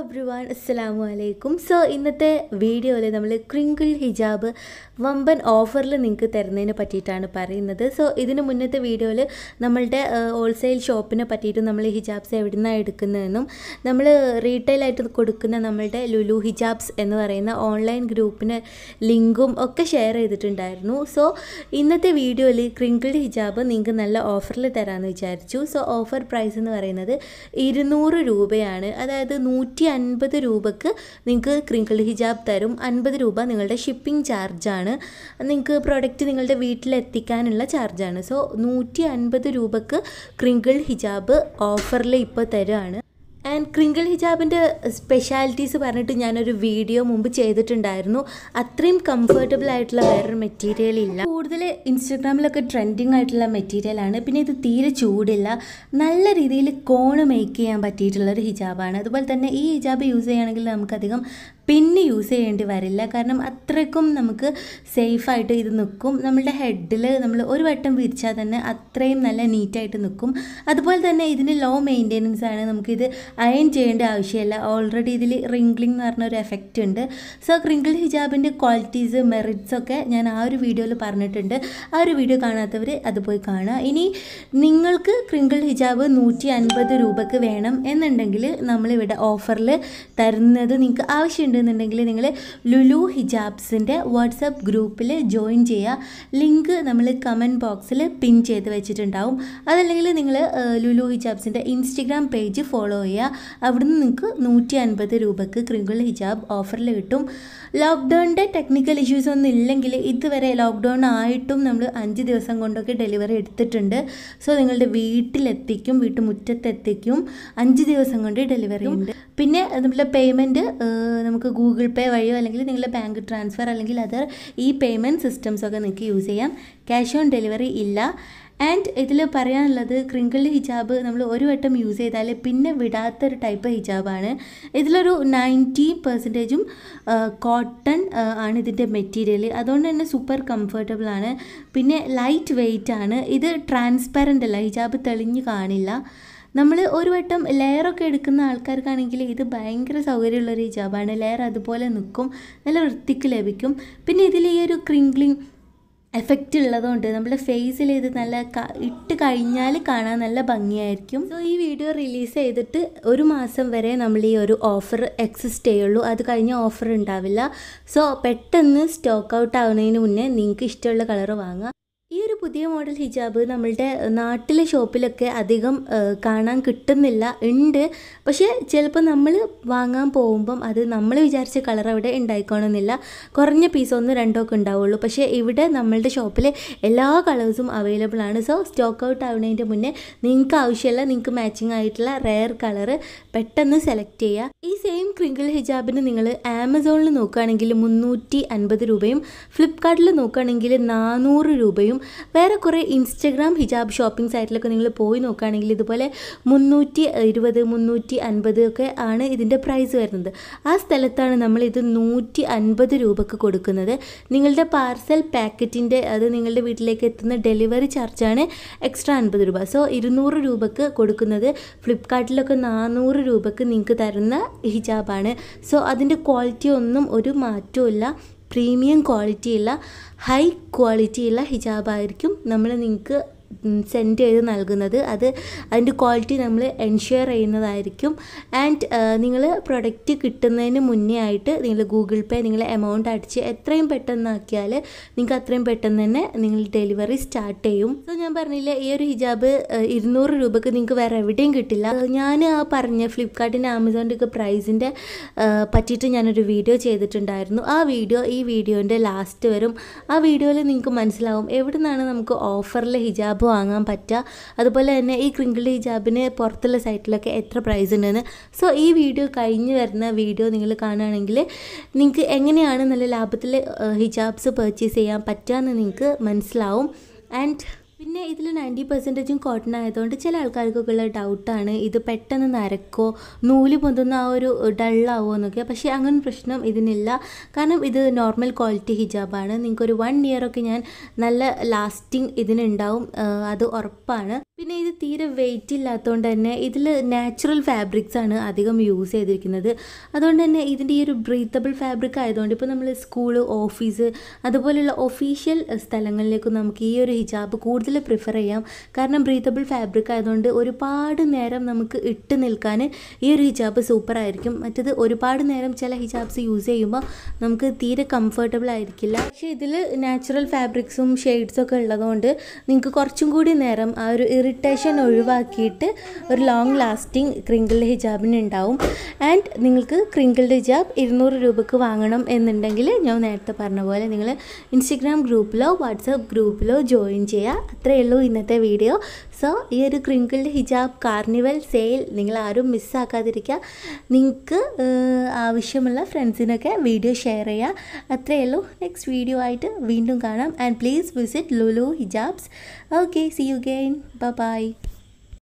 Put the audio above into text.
every one അസ്സലാമു അലൈക്കും so ഇന്നത്തെ വീഡിയോയിൽ നമ്മൾ ക്രിങ്കിൾ ഹിജാബ് വമ്പൻ ഓഫറിൽ നിങ്ങൾക്ക് തരുന്നതിനെ പറ്റിയിട്ടാണ് പറയുന്നത് സോ ഇതിന് മുന്നത്തെ വീഡിയോയിൽ നമ്മളുടെ ഹോൾസെയിൽ ഷോപ്പിനെ പറ്റിയിട്ട് നമ്മൾ ഹിജാബ്സ് എവിടെ നിന്നാണ് എടുക്കുന്നതെന്നും നമ്മൾ റീറ്റെയിലായിട്ട് കൊടുക്കുന്ന നമ്മളുടെ ലുലു ഹിജാബ്സ് എന്ന് പറയുന്ന ഓൺലൈൻ ഗ്രൂപ്പിന് ലിങ്കും ഒക്കെ ഷെയർ ചെയ്തിട്ടുണ്ടായിരുന്നു സോ ഇന്നത്തെ വീഡിയോയിൽ ക്രിങ്കിൾ ഹിജാബ് നിങ്ങൾക്ക് നല്ല ഓഫറിൽ തരാമെന്ന് വിചാരിച്ചു സോ ഓഫർ പ്രൈസ് എന്ന് പറയുന്നത് ഇരുന്നൂറ് രൂപയാണ് അതായത് നൂറ്റി അൻപത് രൂപക്ക് നിങ്ങൾക്ക് ക്രിങ്കിൾ ഹിജാബ് തരും അൻപത് രൂപ നിങ്ങളുടെ ഷിപ്പിംഗ് ചാർജാണ് നിങ്ങൾക്ക് പ്രൊഡക്റ്റ് നിങ്ങളുടെ വീട്ടിലെത്തിക്കാനുള്ള ചാർജാണ് സോ നൂറ്റി അൻപത് രൂപക്ക് ക്രിങ്കിൾ ഹിജാബ് ഓഫറിൽ ഇപ്പോൾ തരുവാണ് ആൻഡ് ക്രിങ്കിൾ ഹിജാബിൻ്റെ സ്പെഷ്യാലിറ്റീസ് പറഞ്ഞിട്ട് ഞാനൊരു വീഡിയോ മുമ്പ് ചെയ്തിട്ടുണ്ടായിരുന്നു അത്രയും കംഫർട്ടബിൾ ആയിട്ടുള്ള വേറൊരു മെറ്റീരിയൽ ഇല്ല കൂടുതൽ ഇൻസ്റ്റഗ്രാമിലൊക്കെ ട്രെൻഡിങ് ആയിട്ടുള്ള മെറ്റീരിയലാണ് പിന്നെ ഇത് തീരെ ചൂടില്ല നല്ല രീതിയിൽ കോണ് മേക്ക് ചെയ്യാൻ പറ്റിയിട്ടുള്ള ഒരു ഹിജാബാണ് അതുപോലെ തന്നെ ഈ ഹിജാബ് യൂസ് ചെയ്യുകയാണെങ്കിൽ നമുക്കധികം പിന്നെ യൂസ് ചെയ്യേണ്ടി വരില്ല കാരണം അത്രയ്ക്കും നമുക്ക് സേഫായിട്ട് ഇത് നിൽക്കും നമ്മളുടെ ഹെഡിൽ നമ്മൾ ഒരു വട്ടം വിരിച്ചാൽ തന്നെ അത്രയും നല്ല നീറ്റായിട്ട് നിൽക്കും അതുപോലെ തന്നെ ഇതിന് ലോ മെയിൻ്റെനൻസ് ആണ് നമുക്കിത് അയൺ ചെയ്യേണ്ട ആവശ്യമില്ല ഓൾറെഡി ഇതിൽ റിംഗ്ലിംഗ് എന്ന് പറഞ്ഞ ഒരു എഫക്റ്റ് ഉണ്ട് സോ ക്രിങ്കിൾ ഹിജാബിൻ്റെ ക്വാളിറ്റീസ് മെറിറ്റ്സ് ഒക്കെ ഞാൻ ആ ഒരു വീഡിയോയിൽ പറഞ്ഞിട്ടുണ്ട് ആ ഒരു വീഡിയോ കാണാത്തവർ അത് പോയി കാണുക ഇനി നിങ്ങൾക്ക് ക്രിങ്കിൾ ഹിജാബ് നൂറ്റി അൻപത് രൂപക്ക് വേണം എന്നുണ്ടെങ്കിൽ നമ്മളിവിടെ ഓഫറിൽ തരുന്നത് നിങ്ങൾക്ക് ആവശ്യമുണ്ടെന്നുണ്ടെങ്കിൽ നിങ്ങൾ ലുലു ഹിജാബ്സിൻ്റെ വാട്സപ്പ് ഗ്രൂപ്പിൽ ജോയിൻ ചെയ്യുക ലിങ്ക് നമ്മൾ കമൻറ്റ് ബോക്സിൽ പിൻ ചെയ്ത് വെച്ചിട്ടുണ്ടാവും അതല്ലെങ്കിൽ നിങ്ങൾ ലുലു ഹിജാബ്സിൻ്റെ ഇൻസ്റ്റഗ്രാം പേജ് ഫോളോ ചെയ്യുക അവിടുന്ന് നിങ്ങൾക്ക് നൂറ്റി അൻപത് രൂപക്ക് ക്രിങ്കിൾ ഹിജാബ് ഓഫറിൽ കിട്ടും ലോക്ക്ഡൗണിൻ്റെ ടെക്നിക്കൽ ഇഷ്യൂസ് ഒന്നും ഇല്ലെങ്കിൽ ഇതുവരെ ലോക്ക്ഡൗൺ ആയിട്ടും നമ്മൾ അഞ്ച് ദിവസം കൊണ്ടൊക്കെ ഡെലിവറി എടുത്തിട്ടുണ്ട് സോ നിങ്ങളുടെ വീട്ടിലെത്തിക്കും വീട്ടുമുറ്റത്തെത്തിക്കും അഞ്ച് ദിവസം കൊണ്ട് ഡെലിവറി ഉണ്ട് പിന്നെ നമ്മളുടെ പേയ്മെൻറ്റ് നമുക്ക് ഗൂഗിൾ പേ വഴിയോ അല്ലെങ്കിൽ നിങ്ങളുടെ ബാങ്ക് ട്രാൻസ്ഫർ അല്ലെങ്കിൽ അതർ ഈ പേയ്മെൻറ്റ് സിസ്റ്റംസ് ഒക്കെ നിങ്ങൾക്ക് യൂസ് ചെയ്യാം ക്യാഷ് ഓൺ ഡെലിവറി ഇല്ല ആൻഡ് ഇതിൽ പറയാനുള്ളത് ക്രിങ്കിൾ ഹിജാബ് നമ്മൾ ഒരു വട്ടം യൂസ് ചെയ്താൽ പിന്നെ വിടാത്തൊരു ടൈപ്പ് ഹിജാബാണ് ഇതിലൊരു നയൻറ്റി പെർസെൻറ്റേജും കോട്ടൺ ആണ് ഇതിൻ്റെ മെറ്റീരിയൽ അതുകൊണ്ട് തന്നെ സൂപ്പർ കംഫർട്ടബിൾ ആണ് പിന്നെ ലൈറ്റ് വെയ്റ്റ് ആണ് ഇത് ട്രാൻസ്പാരൻ്റ് അല്ല ഹിജാബ് തെളിഞ്ഞ് കാണില്ല നമ്മൾ ഒരു വട്ടം ലെയറൊക്കെ എടുക്കുന്ന ആൾക്കാർക്കാണെങ്കിൽ ഇത് ഭയങ്കര സൗകര്യമുള്ളൊരു ഹിജാബാണ് ലെയർ അതുപോലെ നിൽക്കും നല്ല വൃത്തിക്ക് ലഭിക്കും പിന്നെ ഇതിൽ ഈ ഒരു ക്രിങ്ക്ലിങ് എഫക്റ്റ് ഉള്ളതുകൊണ്ട് നമ്മുടെ ഫേസിൽ ഇത് നല്ല ഇട്ട് കഴിഞ്ഞാൽ കാണാൻ നല്ല ഭംഗിയായിരിക്കും സോ ഈ വീഡിയോ റിലീസ് ചെയ്തിട്ട് ഒരു മാസം വരെ നമ്മൾ ഈ ഒരു ഓഫർ എക്സിസ്റ്റ് ചെയ്യുള്ളൂ അത് കഴിഞ്ഞ ഓഫർ ഉണ്ടാവില്ല സോ പെട്ടെന്ന് സ്റ്റോക്ക് ഔട്ട് ആവുന്നതിന് മുന്നേ നിങ്ങൾക്ക് ഇഷ്ടമുള്ള കളർ വാങ്ങാം ഈ ഒരു പുതിയ മോഡൽ ഹിജാബ് നമ്മളുടെ നാട്ടിലെ ഷോപ്പിലൊക്കെ അധികം കാണാൻ കിട്ടുന്നില്ല ഉണ്ട് പക്ഷേ ചിലപ്പോൾ നമ്മൾ വാങ്ങാൻ പോകുമ്പം അത് നമ്മൾ വിചാരിച്ച കളർ അവിടെ ഉണ്ടായിക്കോണമെന്നില്ല കുറഞ്ഞ പീസ് ഒന്ന് രണ്ടോ ഒക്കെ ഉണ്ടാവുള്ളൂ പക്ഷേ ഇവിടെ നമ്മളുടെ ഷോപ്പിൽ എല്ലാ കളേഴ്സും അവൈലബിൾ ആണ് സോ സ്റ്റോക്ക് ഔട്ട് ആവുന്നതിൻ്റെ മുന്നേ നിങ്ങൾക്ക് ആവശ്യമില്ല നിങ്ങൾക്ക് മാച്ചിങ് ആയിട്ടുള്ള റെയർ കളർ പെട്ടെന്ന് സെലക്ട് ചെയ്യുക ഈ സെയിം ക്രിങ്കിൾ ഹിജാബിന് നിങ്ങൾ ആമസോണിൽ നോക്കുകയാണെങ്കിൽ മുന്നൂറ്റി അൻപത് രൂപയും ഫ്ലിപ്കാർട്ടിൽ നോക്കുകയാണെങ്കിൽ നാനൂറ് രൂപയും വേറെ കുറേ ഇൻസ്റ്റഗ്രാം ഹിജാബ് ഷോപ്പിംഗ് സൈറ്റിലൊക്കെ നിങ്ങൾ പോയി നോക്കുകയാണെങ്കിൽ ഇതുപോലെ മുന്നൂറ്റി ഇരുപത് മുന്നൂറ്റി അൻപത് ഒക്കെ ആണ് ഇതിൻ്റെ പ്രൈസ് വരുന്നത് ആ സ്ഥലത്താണ് നമ്മൾ ഇത് നൂറ്റി അൻപത് രൂപക്ക് കൊടുക്കുന്നത് നിങ്ങളുടെ പാർസൽ പാക്കറ്റിൻ്റെ അത് നിങ്ങളുടെ വീട്ടിലേക്ക് എത്തുന്ന ഡെലിവറി ചാർജാണ് എക്സ്ട്രാ അൻപത് രൂപ സോ ഇരുന്നൂറ് രൂപക്ക് കൊടുക്കുന്നത് ഫ്ലിപ്കാർട്ടിലൊക്കെ നാനൂറ് രൂപക്ക് നിങ്ങൾക്ക് തരുന്ന ഹിജാബാണ് സോ അതിൻ്റെ ക്വാളിറ്റി ഒന്നും ഒരു മാറ്റവും ഇല്ല പ്രീമിയം ക്വാളിറ്റിയുള്ള ഹൈ ക്വാളിറ്റിയുള്ള ഹിജാബായിരിക്കും നമ്മൾ നിങ്ങൾക്ക് സെൻഡ് ചെയ്ത് നൽകുന്നത് അത് അതിൻ്റെ ക്വാളിറ്റി നമ്മൾ എൻഷുർ ചെയ്യുന്നതായിരിക്കും ആൻഡ് നിങ്ങൾ പ്രൊഡക്റ്റ് കിട്ടുന്നതിന് മുന്നേ ആയിട്ട് നിങ്ങൾ ഗൂഗിൾ പേ നിങ്ങൾ എമൗണ്ട് അടിച്ച് എത്രയും പെട്ടെന്നാക്കിയാൽ നിങ്ങൾക്ക് അത്രയും പെട്ടെന്ന് തന്നെ നിങ്ങൾ ഡെലിവറി സ്റ്റാർട്ട് ചെയ്യും സോ ഞാൻ പറഞ്ഞില്ലേ ഈ ഒരു ഹിജാബ് ഇരുന്നൂറ് രൂപക്ക് നിങ്ങൾക്ക് വേറെ എവിടെയും കിട്ടില്ല ഞാൻ ആ പറഞ്ഞ ഫ്ലിപ്കാർട്ടിൻ്റെ ആമസോണിൻ്റെ ഒക്കെ പ്രൈസിൻ്റെ പറ്റിയിട്ട് ഞാനൊരു വീഡിയോ ചെയ്തിട്ടുണ്ടായിരുന്നു ആ വീഡിയോ ഈ വീഡിയോൻ്റെ ലാസ്റ്റ് വരും ആ വീഡിയോയിൽ നിങ്ങൾക്ക് മനസ്സിലാവും എവിടെ നിന്നാണ് നമുക്ക് ഓഫറിൽ ഹിജാബ് ഹിജാബ് വാങ്ങാൻ പറ്റുക അതുപോലെ തന്നെ ഈ ക്രിങ്കിൾ ഹിജാബിന് പുറത്തുള്ള സൈറ്റിലൊക്കെ എത്ര പ്രൈസ് ഉണ്ടെന്ന് സോ ഈ വീഡിയോ കഴിഞ്ഞ് വരുന്ന വീഡിയോ നിങ്ങൾ കാണുകയാണെങ്കിൽ നിങ്ങൾക്ക് എങ്ങനെയാണ് നല്ല ലാഭത്തിൽ ഹിജാബ്സ് പർച്ചേസ് ചെയ്യാൻ പറ്റുക എന്ന് നിങ്ങൾക്ക് മനസ്സിലാവും ആൻഡ് പിന്നെ ഇതിൽ നയൻറ്റി പെർസെൻറ്റേജും കോട്ടൺ ആയതുകൊണ്ട് ചില ആൾക്കാർക്കൊക്കെ ഉള്ള ഡൗട്ടാണ് ഇത് പെട്ടെന്ന് നരക്കോ നൂല് പൊന്തുന്ന ആ ഒരു ഡള്ളാവോ എന്നൊക്കെ പക്ഷേ അങ്ങനെ പ്രശ്നം ഇതിനില്ല കാരണം ഇത് നോർമൽ ക്വാളിറ്റി ഹിജാബാണ് നിങ്ങൾക്കൊരു വൺ ഇയറൊക്കെ ഞാൻ നല്ല ലാസ്റ്റിംഗ് ഇതിനുണ്ടാവും ആ, അത് ഉറപ്പാണ് പിന്നെ ഇത് തീരെ വെയിറ്റ് ഇല്ലാത്തതുകൊണ്ട് തന്നെ ഇതിൽ നാച്ചുറൽ ഫാബ്രിക്സ് ആണ് അധികം യൂസ് ചെയ്തിരിക്കുന്നത് അതുകൊണ്ട് തന്നെ ഇതിൻ്റെ ഈ ഒരു ബ്രീത്തബിൾ ഫാബ്രിക് ആയതുകൊണ്ട് ഇപ്പോൾ നമ്മൾ സ്കൂള് ഓഫീസ് അതുപോലെയുള്ള ഒഫീഷ്യൽ സ്ഥലങ്ങളിലേക്ക് നമുക്ക് ഈ ഒരു ഹിജാബ് കൂടുതൽ പ്രിഫർ ചെയ്യാം കാരണം ബ്രീത്തബിൾ ഫാബ്രിക് ആയതുകൊണ്ട് ഒരുപാട് നേരം നമുക്ക് ഇട്ട് നിൽക്കാൻ ഈ ഒരു ഹിജാബ് സൂപ്പർ ആയിരിക്കും മറ്റത് ഒരുപാട് നേരം ചില ഹിജാബ്സ് യൂസ് ചെയ്യുമ്പോൾ നമുക്ക് തീരെ കംഫർട്ടബിൾ ആയിരിക്കില്ല പക്ഷേ ഇതിൽ നാച്ചുറൽ ഫാബ്രിക്സും ഷെയ്ഡ്സും ഒക്കെ ഉള്ളതുകൊണ്ട് നിങ്ങൾക്ക് കുറച്ചും കൂടി നേരം ആ ഒരു ഇറിറ്റേഷൻ ഒഴിവാക്കിയിട്ട് ഒരു ലോങ് ലാസ്റ്റിംഗ് ക്രിങ്കിൾഡ് ഹിജാബിന് ഉണ്ടാവും ആൻഡ് നിങ്ങൾക്ക് ക്രിങ്കിൾഡ് ഹിജാബ് ഇരുന്നൂറ് രൂപക്ക് വാങ്ങണം എന്നുണ്ടെങ്കിൽ ഞാൻ നേരത്തെ പറഞ്ഞ പോലെ നിങ്ങൾ ഇൻസ്റ്റഗ്രാം ഗ്രൂപ്പിലോ വാട്സപ്പ് ഗ്രൂപ്പിലോ ജോയിൻ ചെയ്യുക അത്രയേ ഉള്ളൂ ഇന്നത്തെ വീഡിയോ സോ ഈ ഒരു ക്രിങ്കിൾഡ് ഹിജാബ് കാർണിവൽ സെയിൽ നിങ്ങൾ ആരും മിസ്സാക്കാതിരിക്കുക നിങ്ങൾക്ക് ആവശ്യമുള്ള ഫ്രണ്ട്സിനൊക്കെ വീഡിയോ ഷെയർ ചെയ്യുക അത്രയേ ഉള്ളൂ നെക്സ്റ്റ് വീഡിയോ ആയിട്ട് വീണ്ടും കാണാം and please visit Lulu Hijabs okay see you again by